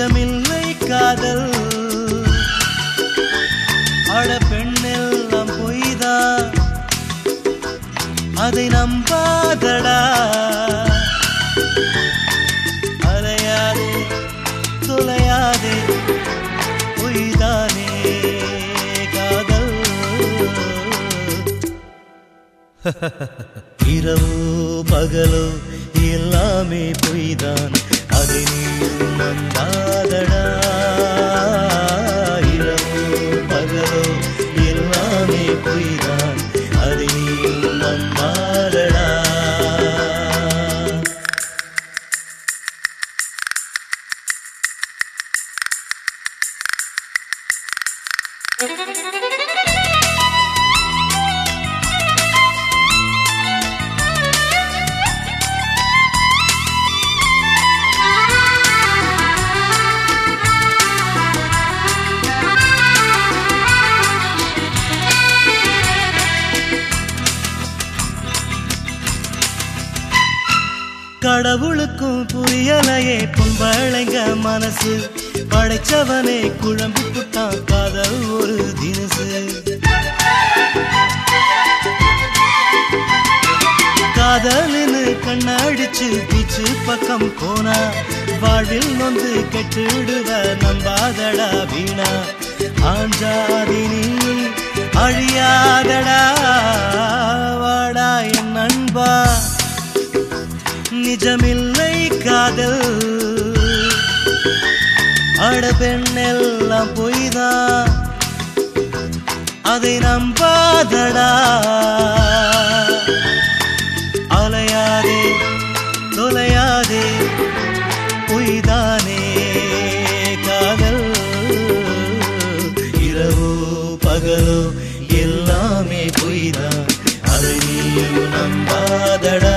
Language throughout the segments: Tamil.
நிஜமில்லை காதல் அட பெண்ணெல்லாம் பொய்தான் அதை நம்பாதடா அலையாதே தொலையாதே பொய்தானே காதல் இரவோ பகலோ எல்லாமே பொய்தான் அதை நீயும் நம்பாதடா இரவோ பகலோ எல்லாமே பொய்தான் அதை நீயும் நம்பாதடா கடவுளுக்கும் புரியலையே பொம்பளைங்க மனசு படைச்சவனே குழம்பி புட்டான் காதல் ஒரு தினசு காதலின்னு கண்ணடிச்சு பீச்சு பக்கம் போனா வாழ்வில் நொந்து கெட்டுடுவ நம்பாதடா வீணா ஆஞ்சாதினி அழியாதடா வாடா என் நண்பா நிஜமில்லை காதல் அட பெண்ணெல்லாம் பொய்தான் அதை நம்பாதடா அலையாதே தொலையாதே பொய்தானே காதல் இரவோ பகலோ எல்லாமே பொய்தான் அதை நீயும் நம்பாதடா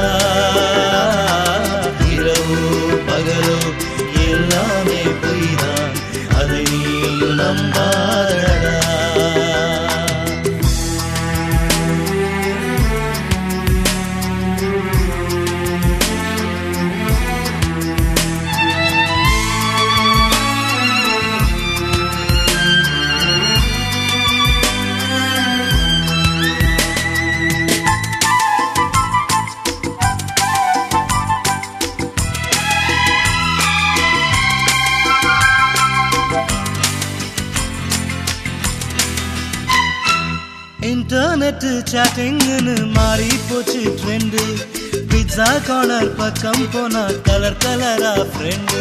இரவோ பகலோ எல்லாமே பொய்தான் அதை நீயும் நம்பாதடா இன்டர்நெட் சாட்டிங்னு மாறி போச்சு ட்ரெண்டு பிட்சா கார்னர் பக்கம் போனா கலர் கலரா ஃப்ரெண்டு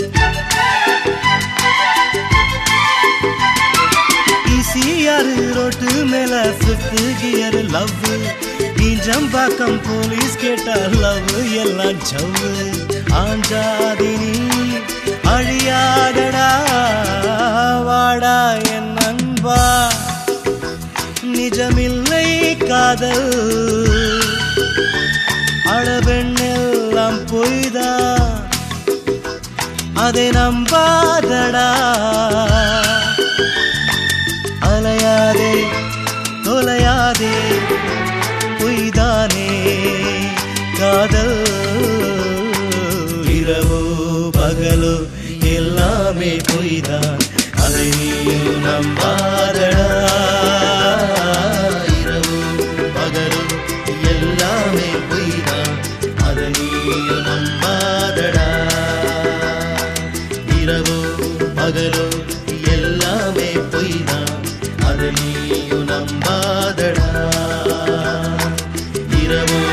ஈசிஆர் ரோட்டு மேல fifth gear love Injambakkam police கேட்டா லவ் எல்லாம் ஜவ்வு ஆஞ்சாதினி அழியாதடா வாடா என் நண்பா நிஜமில்லை காதல் அழபெண்ணெல்லாம் பொய்தா அதை நம்பாதடா அலையாதே தொலையாதே பொய்தானே காதல் இரவோ பகலோ எல்லாமே பொய்தான் அதை நீயும் நம்பாதடா இரவோ பகலோ எல்லாமே பொய்தான் அதை நீயும் நம்பாதடா இரவோ பகலோ எல்லாமே பொய்தான் அதை நீயும் நம்பாதடா இரவோ